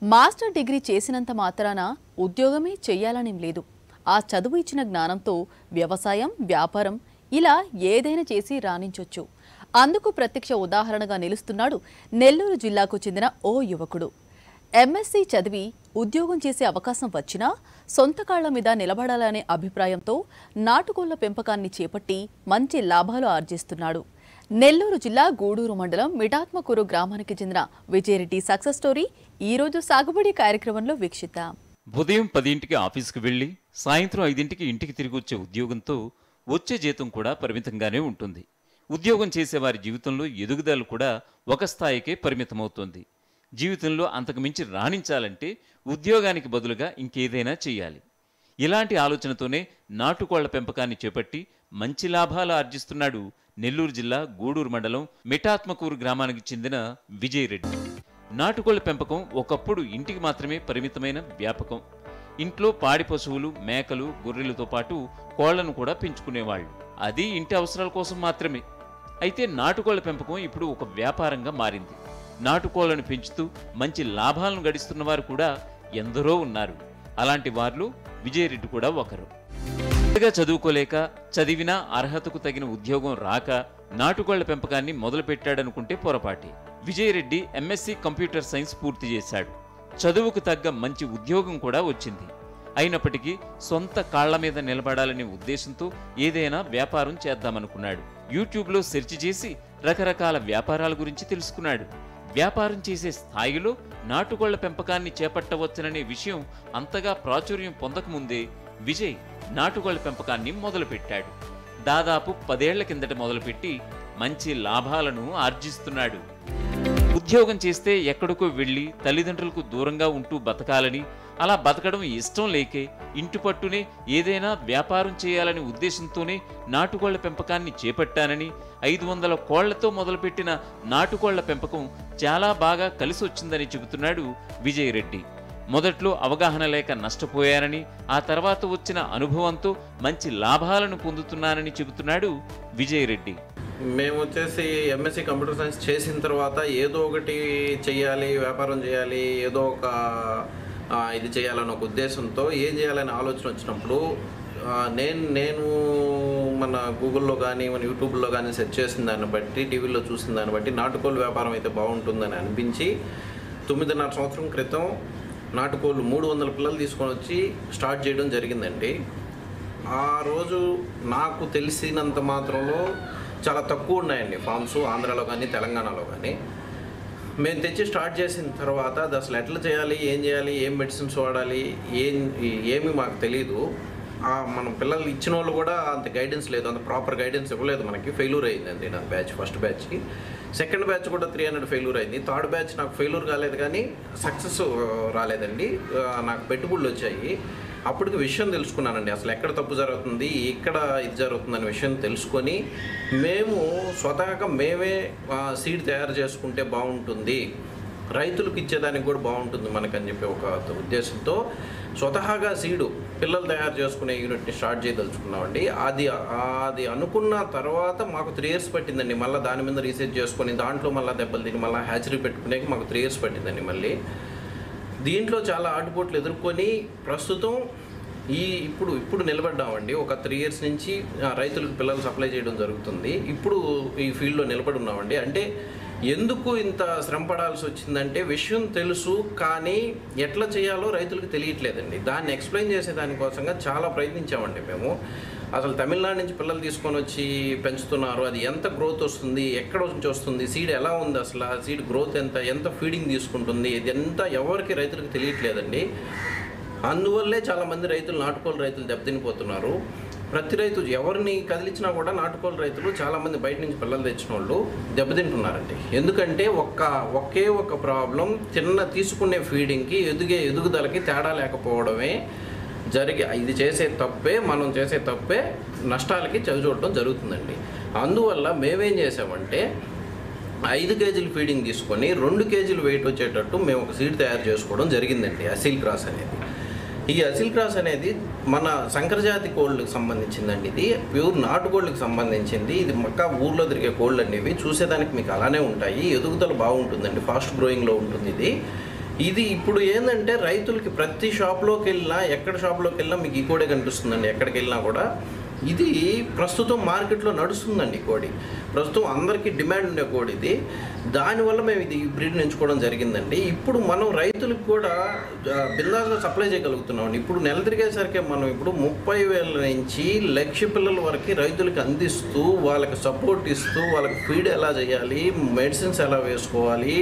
master degree చేసినంత మాత్రాన ఉద్యోగమే చెయ్యాలనేం లేదు ఆ చదువు ఇచ్చిన జ్ఞానంతో వ్యవసాయం వ్యాపారం ఇలా ఏదైనా చేసి రాణించొచ్చు అందుకు ప్రత్యక్ష ఉదాహరణగా నిలుస్తున్నాడు నెల్లూరు జిల్లాకు చెందిన ఓ యువకుడు ఎంఎస్సీ చదివి ఉద్యోగం చేసే అవకాశం వచ్చినా సొంత కాళ్ల మీద నిలబడాలనే అభిప్రాయంతో నాటుకోళ్ల పెంపకాన్ని చేపట్టి మంచి లాభాలు ఆర్జిస్తున్నాడు నెల్లూరు జిల్లా గూడూరు మండలం మిఠాత్మకూరు గ్రామానికి చెందిన విజయరెడ్డి సక్సెస్ స్టోరీ ఈ రోజు సాగుబడి కార్యక్రమంలో వీక్షిద్దాం ఉదయం పదింటికి ఆఫీస్కి వెళ్ళి సాయంత్రం ఐదింటికి ఇంటికి తిరిగి వచ్చే ఉద్యోగంతో వచ్చే జీతం కూడా పరిమితంగానే ఉంటుంది ఉద్యోగం చేసేవారి జీవితంలో ఎదుగుదల కూడా ఒక స్థాయికే పరిమితమవుతోంది జీవితంలో అంతకు మించి రాణించాలంటే ఉద్యోగానికి బదులుగా ఇంకేదైనా చేయాలి ఇలాంటి ఆలోచనతోనే నాటుకోళ్ల పెంపకాన్ని చేపట్టి మంచి లాభాలు ఆర్జిస్తున్నాడు నెల్లూరు జిల్లా గూడూరు మండలం మిఠాత్మకూరు గ్రామానికి చెందిన విజయ్ రెడ్డి నాటుకోళ్ల పెంపకం ఒకప్పుడు ఇంటికి మాత్రమే పరిమితమైన వ్యాపకం ఇంట్లో పాడి పశువులు మేకలు గొర్రెలతో పాటు కోళ్లను కూడా పెంచుకునేవాళ్ళు అది ఇంటి అవసరాల కోసం మాత్రమే అయితే నాటుకోళ్ల పెంపకం ఇప్పుడు ఒక వ్యాపారంగా మారింది నాటుకోళ్లను పెంచుతూ మంచి లాభాలను గడిస్తున్న వారు కూడా ఎందరో ఉన్నారు అలాంటి వారిలో విజయరెడ్డి కూడా ఒకరు పెద్దగా చదువుకోలేక చదివినా అర్హతకు తగిన ఉద్యోగం రాక నాటుకోళ్ల పెంపకాన్ని మొదలుపెట్టాడనుకుంటే పొరపాటి విజయరెడ్డి ఎంఎస్సి కంప్యూటర్ సైన్స్ పూర్తి చేశాడు చదువుకు తగ్గ మంచి ఉద్యోగం కూడా వచ్చింది అయినప్పటికీ సొంత కాళ్ల మీద నిలబడాలనే ఉద్దేశంతో ఏదైనా వ్యాపారం చేద్దామనుకున్నాడు యూట్యూబ్లో సెర్చ్ చేసి రకరకాల వ్యాపారాల గురించి తెలుసుకున్నాడు వ్యాపారం చేసే స్థాయిలో నాటుకోళ్ల పెంపకాన్ని చేపట్టవచ్చుననే విషయం అంతగా ప్రాచుర్యం పొందకముందే విజయ్ నాటుకోళ్ల పెంపకాన్ని మొదలుపెట్టాడు దాదాపు పదేళ్ల కిందట మొదలుపెట్టి మంచి లాభాలను ఆర్జిస్తున్నాడు ఉద్యోగం చేస్తే ఎక్కడికో వెళ్ళి తల్లిదండ్రులకు దూరంగా ఉంటూ బతకాలని అలా బతకడం ఇష్టం లేకే ఇంటి పట్టునే ఏదైనా వ్యాపారం చేయాలనే ఉద్దేశంతోనే నాటుకోళ్ల పెంపకాన్ని చేపట్టానని ఐదు వందల కోళ్లతో మొదలుపెట్టిన నాటుకోళ్ల పెంపకం చాలా బాగా కలిసి వచ్చిందని చెబుతున్నాడు విజయ్ రెడ్డి మొదట్లో అవగాహన లేక నష్టపోయానని ఆ తర్వాత వచ్చిన అనుభవంతో మంచి లాభాలను పొందుతున్నానని చెబుతున్నాడు విజయ్ రెడ్డి మేము వచ్చేసి ఎంఎస్సి కంప్యూటర్ సైన్స్ చేసిన తర్వాత ఏదో ఒకటి చేయాలి వ్యాపారం చేయాలి ఏదో ఒక ఆ, ఇది చేయాలన్న ఒక ఉద్దేశంతో ఏం చేయాలనే ఆలోచన వచ్చినప్పుడు ఆ, నేను నేను మన గూగుల్లో కానీ మన యూట్యూబ్లో కానీ సెర్చ్ చేసిన దాన్ని బట్టి టీవీలో చూసిన దాన్ని బట్టి నాటుకోళ్ళు వ్యాపారం అయితే బాగుంటుందని అనిపించి తొమ్మిదిన్నర సంవత్సరం క్రితం నాటుకోళ్ళు మూడు వందల పిల్లలు తీసుకొని వచ్చి స్టార్ట్ చేయడం జరిగిందండి ఆ రోజు నాకు తెలిసినంత మాత్రంలో చాలా తక్కువ ఉన్నాయండి ఫామ్స్ ఆంధ్రాలో కానీ తెలంగాణలో కానీ మేము తెచ్చి స్టార్ట్ చేసిన తర్వాత అది అసలు ఎట్లా చేయాలి ఏం చేయాలి ఏం మెడిసిన్స్ వాడాలి ఏం ఏమి మాకు తెలియదు ఆ మన పిల్లలు ఇచ్చిన వాళ్ళు కూడా అంత గైడెన్స్ లేదు అంత ప్రాపర్ గైడెన్స్ ఇవ్వలేదు మనకి ఫెయిల్యూర్ అయిందండి నా బ్యాచ్ ఫస్ట్ బ్యాచ్కి సెకండ్ బ్యాచ్ కూడా త్రీ హండ్రెడ్ ఫెయిల్యూర్ అయింది థర్డ్ బ్యాచ్ నాకు ఫెయిల్యూర్ కాలేదు కానీ సక్సెస్ రాలేదండి ఆ, నాకు పెట్టుబడులు వచ్చాయి అప్పటికి విషయం తెలుసుకున్నానండి అసలు ఎక్కడ తప్పు జరుగుతుంది ఎక్కడ ఇది జరుగుతుందనే విషయం తెలుసుకొని మేము స్వతహాగా మేమే సీడ్ తయారు చేసుకుంటే బాగుంటుంది రైతులకు ఇచ్చేదానికి కూడా బాగుంటుంది మనకని చెప్పి ఒక ఉద్దేశంతో స్వతహాగా సీడు పిల్లలు తయారు చేసుకునే యూనిట్ని స్టార్ట్ చేయదలుచుకున్నామండి అది అది అనుకున్న తర్వాత మాకు త్రీ ఇయర్స్ పట్టిందండి మళ్ళీ దాని మీద రీసెర్చ్ చేసుకొని దాంట్లో మళ్ళీ దెబ్బలు తిని మళ్ళీ హ్యాచరీ పెట్టుకునేకి మాకు త్రీ ఇయర్స్ పట్టిందండి మళ్ళీ దీంట్లో చాలా ఆటుపోట్లు ఎదుర్కొని ప్రస్తుతం ఈ ఇప్పుడు ఇప్పుడు నిలబడ్డామండి ఒక త్రీ ఇయర్స్ నుంచి ఆ, రైతులకు పిల్లలు సప్లై చేయడం జరుగుతుంది ఇప్పుడు ఈ ఫీల్డ్లో నిలబడి ఉన్నామండి అంటే ఎందుకు ఇంత శ్రమ పడాల్సి వచ్చిందంటే విషయం తెలుసు కానీ ఎట్లా చేయాలో రైతులకు తెలియట్లేదండి దాన్ని ఎక్స్ప్లెయిన్ చేసే దానికోసంగా చాలా ప్రయత్నించామండి మేము అసలు తమిళనాడు నుంచి పిల్లలు తీసుకొని వచ్చి పెంచుతున్నారు అది ఎంత గ్రోత్ వస్తుంది ఎక్కడ నుంచి వస్తుంది సీడ్ ఎలా ఉంది అసలు ఆ సీడ్ గ్రోత్ ఎంత ఎంత ఫీడింగ్ తీసుకుంటుంది ఇది ఎంత ఎవరికి రైతులకు తెలియట్లేదండి అందువల్లే చాలామంది రైతులు నాటుకోలు రైతులు దెబ్బతినిపోతున్నారు ప్రతి రైతు ఎవరిని కదిలించినా కూడా నాటుకోలు రైతులు చాలామంది బయట నుంచి పిల్లలు తెచ్చిన వాళ్ళు దెబ్బతింటున్నారండి ఎందుకంటే ఒక్క ఒకే ఒక ప్రాబ్లం చిన్న తీసుకునే ఫీడింగ్కి ఎదుగే ఎదుగుదలకి తేడా లేకపోవడమే జరిగి ఇది చేసే తప్పే మనం చేసే తప్పే నష్టాలకి చవిచూడటం జరుగుతుందండి అందువల్ల మేమేం చేసామంటే ఐదు కేజీలు ఫీడింగ్ తీసుకొని రెండు కేజీలు వెయిట్ వచ్చేటట్టు మేము ఒక సీడ్ తయారు చేసుకోవడం జరిగిందండి అసిల్ క్రాస్ అనేది ఈ అసిల్ క్రాస్ అనేది మన సంకరజాతి కోళ్ళకి సంబంధించిందండి ఇది ప్యూర్ నాటు కోళ్ళకి సంబంధించింది ఇది మక్క ఊర్లో తిరిగే కోళ్ళు అనేవి చూసేదానికి మీకు అలానే ఉంటాయి ఎదుగుదల బాగుంటుందండి ఫాస్ట్ గ్రోయింగ్లో ఉంటుంది ఇది ఇది ఇప్పుడు ఏంటంటే రైతులకి ప్రతి షాప్లోకి వెళ్ళినా ఎక్కడ షాప్లోకి వెళ్ళినా మీకు ఈ కోడే కనిపిస్తుందండి ఎక్కడికి వెళ్ళినా కూడా ఇది ప్రస్తుతం మార్కెట్లో నడుస్తుందండి ఈ కోడి ప్రస్తుతం అందరికీ డిమాండ్ ఉండే కోడి ఇది దానివల్ల మేము ఇది బ్రీడ్ ఎంచుకోవడం జరిగిందండి ఇప్పుడు మనం రైతులకు కూడా ఆ, బిందాస్గా సప్లై చేయగలుగుతున్నాం ఇప్పుడు నెల తిరిగేసరికి మనం ఇప్పుడు ముప్పై వేల నుంచి లక్ష పిల్లల వరకు రైతులకు అందిస్తూ వాళ్ళకి సపోర్ట్ ఇస్తూ వాళ్ళకి ఫీడ్ ఎలా చేయాలి మెడిసిన్స్ ఎలా వేసుకోవాలి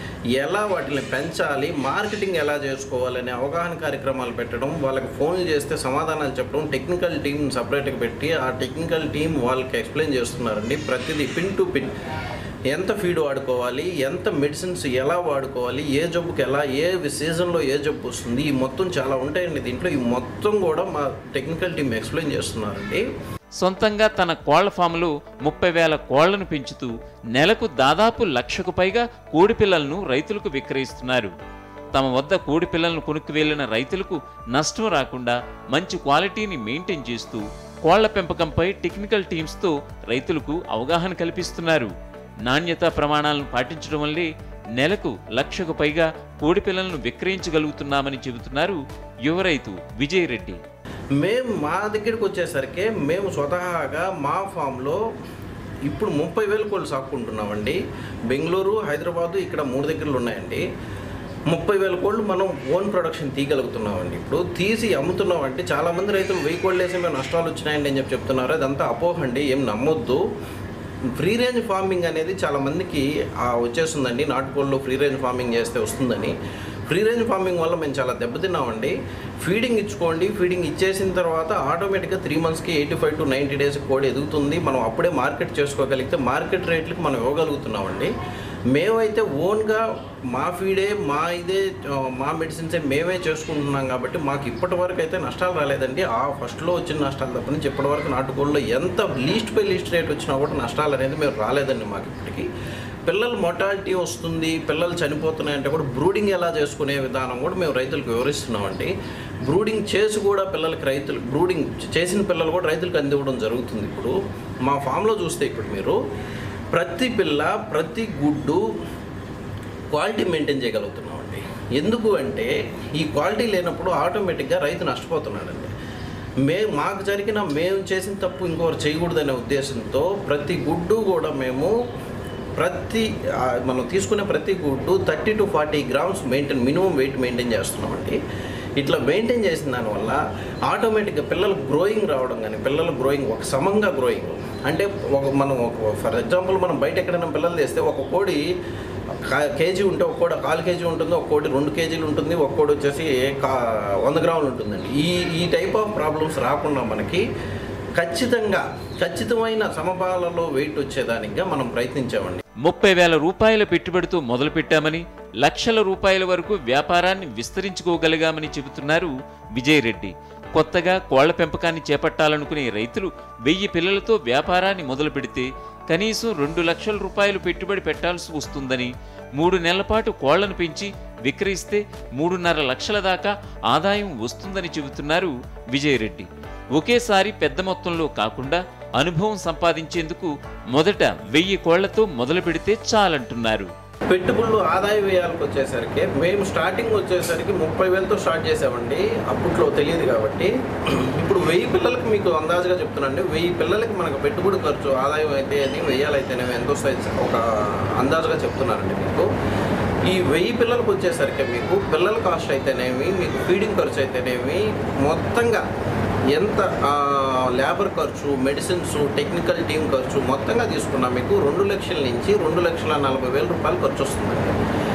ఎలా వాటిని పెంచాలి మార్కెటింగ్ ఎలా చేసుకోవాలనే అవగాహన కార్యక్రమాలు పెట్టడం వాళ్ళకి ఫోన్లు చేస్తే సమాధానాలు చెప్పడం టెక్నికల్ టీం సపరేట్గా పెట్టి ఆ టెక్నికల్ టీం వాళ్ళకి ఎక్స్ప్లెయిన్ చేస్తున్నారండి ప్రతిదీ పిన్ టు పిన్ ఎంత ఫీడ్ వాడుకోవాలి ఎంత మెడిసిన్స్ ఎలా వాడుకోవాలి ఏ జబ్బుకి ఎలా ఏ సీజన్లో ఏ జబ్బు వస్తుంది ఈ మొత్తం చాలా ఉంటాయండి దీంట్లో ఈ మొత్తం కూడా మా టెక్నికల్ టీం ఎక్స్ప్లెయిన్ చేస్తున్నారండి సొంతంగా తన కోళ్ల ఫామ్లో ముప్పై వేల కోళ్లను పెంచుతూ నెలకు దాదాపు లక్షకు పైగా కోడి పిల్లలను రైతులకు విక్రయిస్తున్నారు తమ వద్ద కోడి పిల్లలను కొనుక్కు వెళ్లిన రైతులకు నష్టం రాకుండా మంచి క్వాలిటీని మెయింటైన్ చేస్తూ కోళ్ల పెంపకంపై టెక్నికల్ టీమ్స్తో రైతులకు అవగాహన కల్పిస్తున్నారు నాణ్యతా ప్రమాణాలను పాటించడం వల్లే నెలకు లక్షకు పైగా కోడి పిల్లలను విక్రయించగలుగుతున్నామని చెబుతున్నారు యువ రైతు విజయ్ రెడ్డి మేము మా దగ్గరికి వచ్చేసరికి మేము స్వతహాగా మా ఫామ్లో ఇప్పుడు ముప్పై వేల కోళ్ళు సాక్కుంటున్నామండి బెంగళూరు హైదరాబాదు ఇక్కడ మూడు దగ్గరలు ఉన్నాయండి ముప్పై వేల కోళ్ళు మనం ఓన్ ప్రొడక్షన్ తీయగలుగుతున్నామండి ఇప్పుడు తీసి అమ్ముతున్నామంటే చాలామంది రైతులు వెయ్యి కోళ్ళు వేసి మేము నష్టాలు వచ్చినాయండి అని చెప్పి చెప్తున్నారు అదంతా అపోహండి ఏం నమ్మొద్దు ఫ్రీ రేంజ్ ఫార్మింగ్ అనేది చాలా మందికి ఆ, వచ్చేస్తుందండి నాటుకోళ్ళు ఫ్రీ రేంజ్ ఫార్మింగ్ చేస్తే వస్తుందని ఫ్రీ రేంజ్ ఫార్మింగ్ వల్ల మేము చాలా దెబ్బతిన్నామండి ఫీడింగ్ ఇచ్చుకోండి ఫీడింగ్ ఇచ్చేసిన తర్వాత ఆటోమేటిక్గా త్రీ మంత్స్కి eighty five to ninety days కోడి ఎదుగుతుంది మనం అప్పుడే మార్కెట్ చేసుకోగలిగితే మార్కెట్ రేట్లకి మనం ఇవ్వగలుగుతున్నామండి మేమైతే ఓన్గా మా ఫీడే మా ఇదే ఆ, మా మెడిసిన్సే మేమే చేసుకుంటున్నాం కాబట్టి మాకు ఇప్పటి వరకు అయితే నష్టాలు రాలేదండి ఆ ఫస్ట్లో వచ్చిన నష్టాలు తప్ప నుంచి ఇప్పటి వరకు నాటుకోళ్ళలో ఎంత లీస్ట్ బై లీస్ట్ రేట్ వచ్చినా కూడా నష్టాలు అనేది మేము రాలేదండి మాకు ఇప్పటికి పిల్లలు మొటాలిటీ వస్తుంది పిల్లలు చనిపోతున్నాయంటే కూడా బ్రూడింగ్ ఎలా చేసుకునే విధానం కూడా మేము రైతులకు వివరిస్తున్నామండి బ్రూడింగ్ చేసి కూడా పిల్లలకి రైతులు బ్రూడింగ్ చేసిన పిల్లలు కూడా రైతులకు అందివ్వడం జరుగుతుంది ఇప్పుడు మా ఫామ్లో చూస్తే ఇప్పుడు మీరు ప్రతి పిల్ల ప్రతి గుడ్డు క్వాలిటీ మెయింటైన్ చేయగలుగుతున్నామండి ఎందుకు అంటే ఈ క్వాలిటీ లేనప్పుడు ఆటోమేటిక్గా రైతు నష్టపోతున్నాడండి మే మాకు జరిగిన మేము చేసిన తప్పు ఇంకొకరు చేయకూడదనే ఉద్దేశంతో ప్రతి గుడ్డు కూడా మేము ప్రతి ఆ, మనం తీసుకునే ప్రతి గుడ్డు thirty to forty grams maintain minimum weight maintain చేస్తున్నామండి ఇట్లా మెయింటైన్ చేసిన దానివల్ల ఆటోమేటిక్గా పిల్లలు గ్రోయింగ్ రావడం కానీ పిల్లలు గ్రోయింగ్ ఒక సమంగా గ్రోయింగ్ అంటే ఒక మనం ఒక ఫర్ ఎగ్జాంపుల్ మనం బయట ఎక్కడైనా పిల్లలు తెస్తే ఒక కోడి కా- కేజీ ఉంటే ఒక కోడి కాలు కేజీ ఉంటుంది ఒక కోడి రెండు కేజీలు ఉంటుంది ఒక కోడి వచ్చేసి కా వంద గ్రాములు ఉంటుందండి ఈ ఈ టైప్ ఆఫ్ ప్రాబ్లమ్స్ రాకుండా మనకి ఖచ్చితంగా ఖచ్చితమైన సమపాలలో వెయిట్ వచ్చేదానిగా మనం ప్రయత్నించామండి ముప్పై వేల రూపాయల పెట్టుబడితో మొదలుపెట్టామని లక్షల రూపాయల వరకు వ్యాపారాన్ని విస్తరించుకోగలిగామని చెబుతున్నారు విజయ్ రెడ్డి కొత్తగా కోళ్ల పెంపకాన్ని చేపట్టాలనుకునే రైతులు వెయ్యి పిల్లలతో వ్యాపారాన్ని మొదలు పెడితే కనీసం రెండు లక్షల రూపాయలు పెట్టుబడి పెట్టాల్సి వస్తుందని మూడు నెలల పాటు కోళ్లను పెంచి విక్రయిస్తే మూడున్నర లక్షల దాకా ఆదాయం వస్తుందని చెబుతున్నారు విజయ్ రెడ్డి ఒకేసారి పెద్ద మొత్తంలో కాకుండా అనుభవం సంపాదించేందుకు మొదట వెయ్యి కోళ్లతో మొదలు పెడితే చాలంటున్నారు పెట్టుబడులు ఆదాయ వ్యయాలకు వచ్చేసరికి మేము స్టార్టింగ్ వచ్చేసరికి ముప్పై వేలతో స్టార్ట్ చేసామండి అప్పట్లో తెలియదు కాబట్టి ఇప్పుడు వెయ్యి పిల్లలకి మీకు అందాజుగా చెప్తున్నాండి వెయ్యి పిల్లలకి మనకు పెట్టుబడి ఖర్చు ఆదాయం అయితే అని వెయ్యాలైతేనేమి ఎంత వస్తాయి ఒక అందాజుగా చెప్తున్నారండి మీకు ఈ వెయ్యి పిల్లలకు వచ్చేసరికి మీకు పిల్లల కాస్ట్ అయితేనేమి మీకు ఫీడింగ్ ఖర్చు అయితేనేమి మొత్తంగా ఎంత ఆ, లేబర్ ఖర్చు మెడిసిన్స్ టెక్నికల్ టీం ఖర్చు మొత్తంగా తీసుకున్నా మీకు రెండు లక్షల నుంచి రెండు లక్షల నలభై వేల రూపాయలు ఖర్చు వస్తుందండి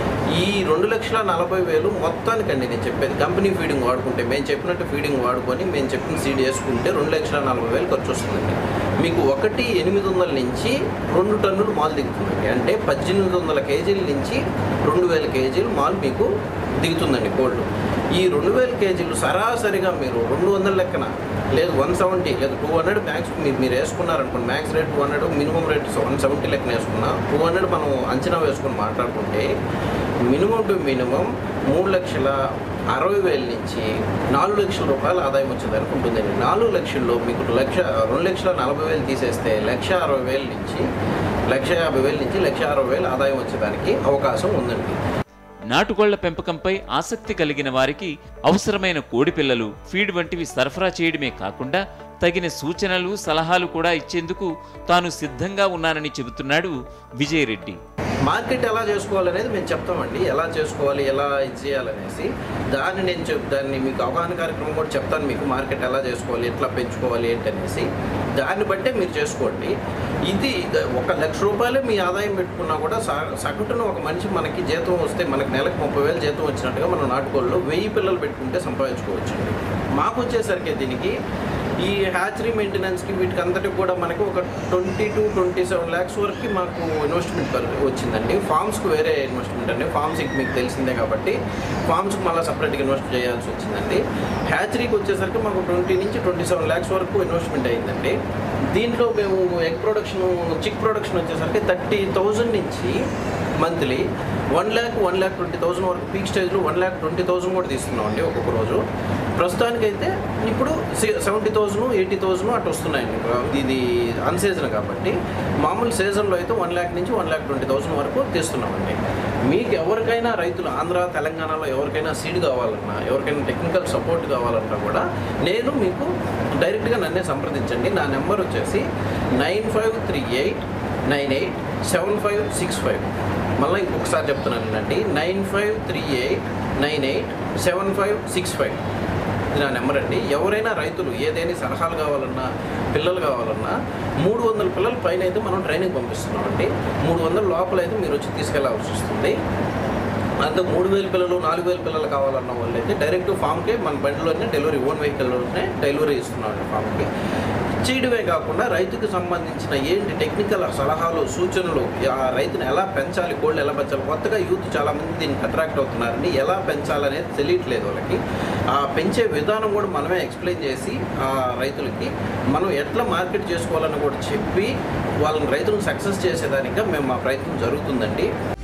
ఈ రెండు లక్షల నలభై వేలు మొత్తానికండి నేను చెప్పేది కంపెనీ ఫీడింగ్ వాడుకుంటే మేము చెప్పినట్టు ఫీడింగ్ వాడుకొని మేము చెప్పిన సీడ్ వేసుకుంటే రెండు లక్షల నలభై వేలు ఖర్చు వస్తుందండి మీకు ఒకటి ఎనిమిది వందల నుంచి రెండు టన్నులు మాల్ దిగుతుందండి అంటే పద్దెనిమిది వందల కేజీల నుంచి రెండు వేల కేజీలు మాల్ మీకు దిగుతుందండి కోల్డ్ ఈ రెండు వేల కేజీలు సరాసరిగా మీరు రెండు వందల లెక్కన లేదు వన్ సెవెంటీ లేదు టూ హండ్రెడ్ మ్యాక్స్ మీరు మీరు వేసుకున్నారనుకోండి max rate two hundred minimum rate one seventy లెక్కన వేసుకున్నా టూ హండ్రెడ్ మనం అంచనా వేసుకొని మాట్లాడుకుంటే మినిమం టు మినిమం మూడు లక్షల అరవై వేల నుంచి నాలుగు లక్షల రూపాయల ఆదాయం వచ్చేదానికి ఉంటుందండి నాలుగు లక్షల్లో మీకు లక్ష రెండు లక్షల నలభై వేలు తీసేస్తే లక్ష అరవై వేల నుంచి లక్ష యాభై వేల నుంచి లక్ష అరవై వేలు ఆదాయం వచ్చేదానికి అవకాశం ఉందండి నాటుకోళ్ల పెంపకంపై ఆసక్తి కలిగిన వారికి అవసరమైన కోడి పిల్లలు ఫీడ్ వంటివి సరఫరా చేయడమే కాకుండా తగిన సూచనలు సలహాలు కూడా ఇచ్చేందుకు తాను సిద్ధంగా ఉన్నానని చెబుతున్నాడు విజయరెడ్డి మార్కెట్ ఎలా చేసుకోవాలనేది మేము చెప్తామండి ఎలా చేసుకోవాలి ఎలా ఇది చేయాలనేసి దాన్ని నేను చెప్ దాన్ని మీకు అవగాహన కార్యక్రమం కూడా చెప్తాను మీకు మార్కెట్ ఎలా చేసుకోవాలి ఎట్లా పెంచుకోవాలి ఏంటనేసి దాన్ని బట్టే మీరు చేసుకోండి ఇది ఒక లక్ష రూపాయలు మీ ఆదాయం పెట్టుకున్నా కూడా స- సగటున ఒక మనిషి మనకి జీతం వస్తే మనకి నెలకు ముప్పై వేలు జీతం వచ్చినట్టుగా మనం నాటుకోళ్ళు వెయ్యి పిల్లలు పెట్టుకుంటే సంపాదించుకోవచ్చండి మాకు వచ్చేసరికి దీనికి ఈ హ్యాచరీ మెయింటెనెన్స్కి వీటికి అంతటికి కూడా మనకు ఒక twenty to twenty seven lakhs వరకు మాకు ఇన్వెస్ట్మెంట్ వచ్చిందండి ఫార్మ్స్కి వేరే ఇన్వెస్ట్మెంట్ అండి ఫార్మ్స్ మీకు తెలిసిందే కాబట్టి ఫార్మ్స్కి మళ్ళీ సపరేట్గా ఇన్వెస్ట్ చేయాల్సి వచ్చిందండి హ్యాచరీకి వచ్చేసరికి మాకు ట్వంటీ నుంచి ట్వంటీ సెవెన్ ల్యాక్స్ వరకు ఇన్వెస్ట్మెంట్ అయిందండి దీంట్లో మేము ఎగ్ ప్రొడక్షన్ చిక్ ప్రొడక్షన్ వచ్చేసరికి థర్టీ థౌజండ్ నుంచి monthly one lakh one lakh twenty thousand వరకు పీక్ స్టేజ్లో వన్ ల్యాక్ ట్వంటీ థౌసండ్ కూడా తీస్తున్నాం అండి ఒక్కొక్క రోజు ప్రస్తుతానికైతే ఇప్పుడు సెవెంటీ థౌసండ్ ఎయిటీ థౌసండ్ అటు వస్తున్నాయండి ఇది అన్సీజన్ కాబట్టి మామూలు సీజన్లో అయితే వన్ ల్యాక్ నుంచి వన్ ల్యాక్ ట్వంటీ థౌసండ్ వరకు తీస్తున్నామండి మీకు ఎవరికైనా రైతులు ఆంధ్ర తెలంగాణలో ఎవరికైనా సీడ్ కావాలన్నా ఎవరికైనా టెక్నికల్ సపోర్ట్ కావాలన్నా కూడా నేను మీకు డైరెక్ట్గా నన్నే సంప్రదించండి నా నెంబర్ వచ్చేసి nine five three eight nine eight seven five six five మళ్ళీ ఇంకొకసారి చెప్తున్నానండి nine five three eight nine eight seven five six five ఇది నా నెంబర్ అండి ఎవరైనా రైతులు ఏదైనా సలహాలు కావాలన్నా పిల్లలు కావాలన్నా మూడు వందల పిల్లల పైన అయితే మనం ట్రైనింగ్ పంపిస్తున్నామండి మూడు వందల లోపల అయితే మీరు వచ్చి తీసుకెళ్లాల్సి వస్తుంది అంత మూడు వేల పిల్లలు నాలుగు వేల పిల్లలు కావాలన్న వాళ్ళు అయితే డైరెక్ట్ ఫామ్కే మన బండిలోనే డెలివరీ ఓన్ వెహికల్లోనే డెలివరీ ఇస్తున్నామండి ఫామ్కి చేయడమే కాకుండా రైతుకు సంబంధించిన ఏంటి టెక్నికల్ సలహాలు సూచనలు ఆ రైతును ఎలా పెంచాలి కోళ్ళు ఎలా పెంచాలి కొత్తగా యూత్ చాలా మంది దీనికి అట్రాక్ట్ అవుతున్నారండి ఎలా పెంచాలనేది తెలియట్లేదు వాళ్ళకి ఆ పెంచే విధానం కూడా మనమే ఎక్స్ప్లెయిన్ చేసి ఆ రైతులకి మనం ఎట్లా మార్కెట్ చేసుకోవాలని కూడా చెప్పి వాళ్ళని రైతులను సక్సెస్ చేసేదానిగా మేము మా ప్రయత్నం జరుగుతుందండి